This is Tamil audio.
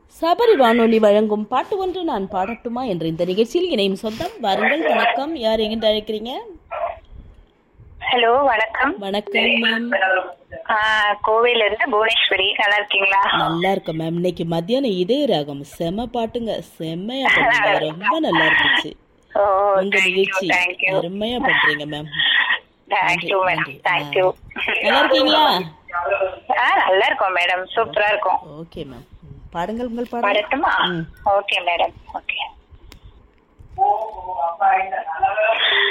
சபரி வானொலி வழங்கும் பாட்டு ஒன்று நான் பாடட்டுமா என்ற இந்த நிகழ்ச்சியில் இணையும் சொந்தம் வாருங்கள் வணக்கம் யார் எங்கிட்ட அழைக்கிறீங்க ஹலோ வணக்கம் வணக்கம் மேம் ஆஹ் கோவையில இருந்து புவனேஸ்வரி நல்லா இருக்கீங்களா நல்லா இருக்கேன் மேம் இன்னைக்கு மத்தியானம் இதே ராகம் செம பாட்டுங்க செம்மையா பண்ணுங்க ரொம்ப நல்லா இருந்துச்சு ஓ உங்க தேங்க்யூ நிகழ்ச்சி தேங்க்யூ அருமையா பண்றீங்க மேம் தேங்க்யூ நன்றி, மேடம் தேங்க்யூ நல்லா இருக்கீங்களா ஆ நல்லா இருக்கோம் மேடம் சூப்பரா இருக்கும் ஓகே மேம் பாடுங்கள் உங்கள் பாடல் பாடட்டுமா ம். Okay madam okay